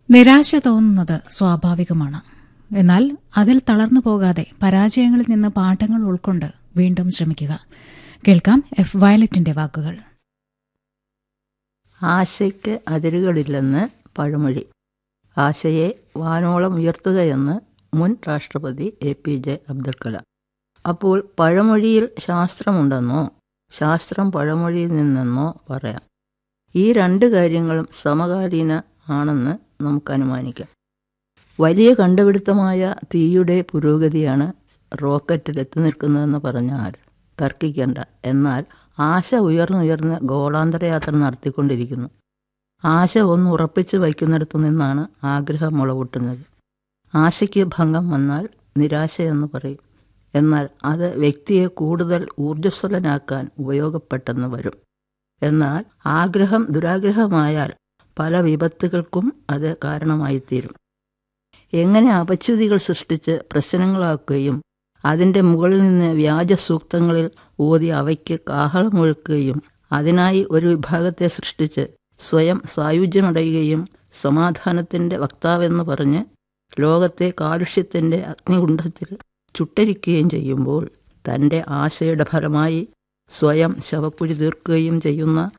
നിരാശ തോന്നുന്നത് സ്വാഭാവികമാണ് എന്നാൽ അതിൽ തളർന്നു പോകാതെ പരാജയങ്ങളിൽ നിന്ന് പാഠങ്ങൾ ഉൾക്കൊണ്ട് വീണ്ടും ശ്രമിക്കുക കേൾക്കാം എഫ് വയലറ്റിന്റെ വാക്കുകൾ ആശയ്ക്ക് അതിരുകളില്ലെന്ന് പഴമൊഴി ആശയെ വാനോളം ഉയർത്തുകയെന്ന് മുൻ രാഷ്ട്രപതി A P J Abdul Kalam അപ്പോൾ പഴമൊഴിയിൽ ശാസ്ത്രമുണ്ടെന്നോ ശാസ്ത്രം പഴമൊഴിയിൽ നിന്നെന്നോ പറയാം ഈ രണ്ട് കാര്യങ്ങളും സമകാലീന ആണെന്ന് നമുക്ക് അനുമാനിക്കാം വലിയ കണ്ടുപിടുത്തമായ തീയുടെ പുരോഗതിയാണ് റോക്കറ്റിൽ എത്തി നിൽക്കുന്നതെന്ന് പറഞ്ഞാൽ തർക്കിക്കേണ്ട എന്നാൽ ആശ ഉയർന്നുയർന്ന് ഗോളാന്തര യാത്ര നടത്തിക്കൊണ്ടിരിക്കുന്നു ആശ ഒന്ന് ഉറപ്പിച്ചു വയ്ക്കുന്നിടത്തു നിന്നാണ് ആഗ്രഹം മുളപൊട്ടുന്നത് ആശയ്ക്ക് ഭംഗം വന്നാൽ നിരാശയെന്ന് പറയും എന്നാൽ അത് വ്യക്തിയെ കൂടുതൽ ഊർജ്ജസ്വലനാക്കാൻ ഉപയോഗപ്പെട്ടെന്ന് വരും എന്നാൽ ആഗ്രഹം ദുരാഗ്രഹമായാൽ പല വിപത്തുകൾക്കും അത് കാരണമായിത്തീരും എങ്ങനെ അപച്യുതികൾ സൃഷ്ടിച്ച് പ്രശ്നങ്ങളാക്കുകയും അതിൻ്റെ മുകളിൽ നിന്ന് വ്യാജ സൂക്തങ്ങളിൽ ഓതി അവയ്ക്ക് കാഹളമൊഴുക്കുകയും അതിനായി ഒരു വിഭാഗത്തെ സൃഷ്ടിച്ച് സ്വയം സായുജ്യമടയുകയും സമാധാനത്തിൻ്റെ വക്താവെന്ന് പറഞ്ഞ് ലോകത്തെ കാലുഷ്യത്തിൻ്റെ അഗ്നികുണ്ഡത്തിൽ ചുട്ടരിക്കുകയും ചെയ്യുമ്പോൾ തൻ്റെ ആശയുടെ ഫലമായി സ്വയം ശവക്കുഴി തീർക്കുകയും ചെയ്യുന്ന